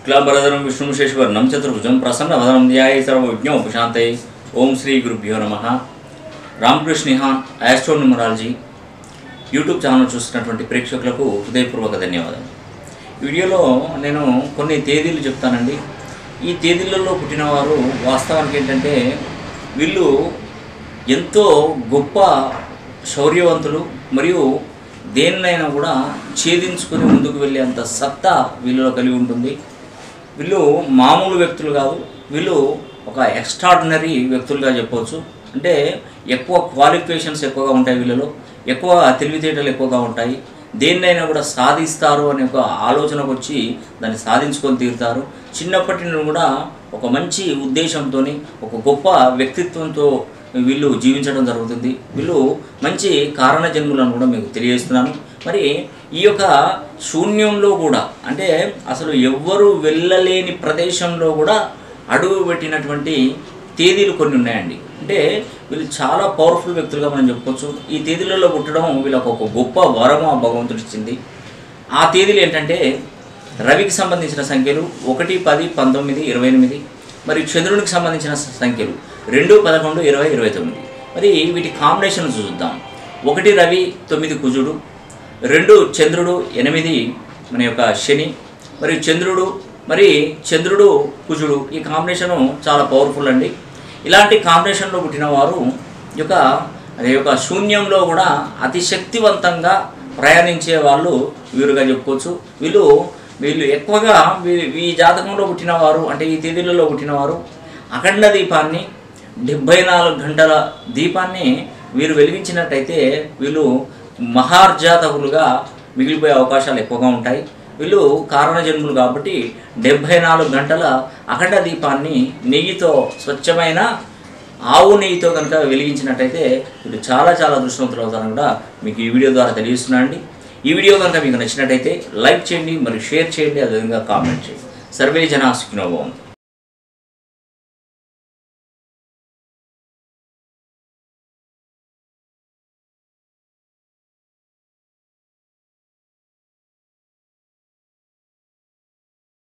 శుక్లాంబరధరం విష్ణు శేషవర్ణం చతుర్భుజం ప్రసన్న వదనం ధ్యాయ సర్వజ్ఞ ఉపశాంతై ఓం శ్రీ గురుభ్యో నమ రామకృష్ణిహాన్ ఆస్ట్రో న్యూమరాలజీ యూట్యూబ్ ఛానల్ చూస్తున్నటువంటి ప్రేక్షకులకు హృదయపూర్వక ధన్యవాదాలు ఈ వీడియోలో నేను కొన్ని తేదీలు చెప్తానండి ఈ తేదీలలో పుట్టినవారు వాస్తవానికి ఏంటంటే వీళ్ళు ఎంతో గొప్ప శౌర్యవంతులు మరియు దేన్నైనా కూడా ఛేదించుకొని ముందుకు వెళ్ళేంత సత్తా వీళ్ళలో కలిగి ఉంటుంది వీళ్ళు మామూలు వ్యక్తులు కాదు వీళ్ళు ఒక ఎక్స్ట్రాడినరీ వ్యక్తులుగా చెప్పవచ్చు అంటే ఎక్కువ క్వాలిఫికేషన్స్ ఎక్కువగా ఉంటాయి వీళ్ళలో ఎక్కువ తెలివితేటలు ఎక్కువగా ఉంటాయి దేన్నైనా కూడా సాధిస్తారు అనే ఒక ఆలోచనకు వచ్చి దాన్ని సాధించుకొని తీరుతారు చిన్నప్పటి నుండి కూడా ఒక మంచి ఉద్దేశంతో ఒక గొప్ప వ్యక్తిత్వంతో వీళ్ళు జీవించడం జరుగుతుంది వీళ్ళు మంచి కారణ జన్ములను కూడా మీకు తెలియజేస్తున్నాను మరి ఈ యొక్క శూన్యంలో కూడా అంటే అసలు ఎవ్వరు వెళ్ళలేని ప్రదేశంలో కూడా అడుగు పెట్టినటువంటి తేదీలు కొన్ని ఉన్నాయండి అంటే వీళ్ళు చాలా పవర్ఫుల్ వ్యక్తులుగా మనం చెప్పుకోవచ్చు ఈ తేదీలలో పుట్టడం వీళ్ళకు ఒక గొప్ప వరం ఆ భగవంతుడు ఇచ్చింది ఆ తేదీలు ఏంటంటే రవికి సంబంధించిన సంఖ్యలు ఒకటి పది పంతొమ్మిది ఇరవై ఎనిమిది మరి చంద్రునికి సంబంధించిన సంఖ్యలు రెండు పదకొండు ఇరవై ఇరవై తొమ్మిది మరి వీటి కాంబినేషన్ చూద్దాం ఒకటి రవి తొమ్మిది కుజుడు రెండు చంద్రుడు ఎనిమిది మన యొక్క శని మరియు చంద్రుడు మరి చంద్రుడు కుజుడు ఈ కాంబినేషను చాలా పవర్ఫుల్ అండి ఇలాంటి కాంబినేషన్లో పుట్టిన వారు ఈ యొక్క అదే యొక్క శూన్యంలో కూడా అతి శక్తివంతంగా ప్రయాణించే వాళ్ళు వీరుగా చెప్పుకోవచ్చు వీళ్ళు వీళ్ళు ఎక్కువగా వీ- ఈ జాతకంలో పుట్టినవారు అంటే ఈ తేదీలలో పుట్టినవారు అఖండ దీపాన్ని డెబ్భై నాలుగు గంటల దీపాన్ని వీరు వెలిగించినట్టయితే వీళ్ళు మహార్జాతకులుగా మిగిలిపోయే అవకాశాలు ఎక్కువగా ఉంటాయి వీళ్ళు కారణ జన్ములు కాబట్టి డెబ్భై నాలుగు గంటల అఖండ దీపాన్ని నెయ్యితో స్వచ్ఛమైన ఆవు నెయ్యితో కనుక వెలిగించినట్టయితే వీళ్ళు చాలా చాలా దృష్టవంతులు అవుతారని కూడా మీకు ఈ వీడియో ద్వారా తెలియజేస్తున్నాను అండి ఈ వీడియో కనుక మీకు నచ్చినట్టయితే లైక్ చేయండి మరియు షేర్ చేయండి అదేవిధంగా కామెంట్ చేయండి సర్వే జనా సుఖినోభవం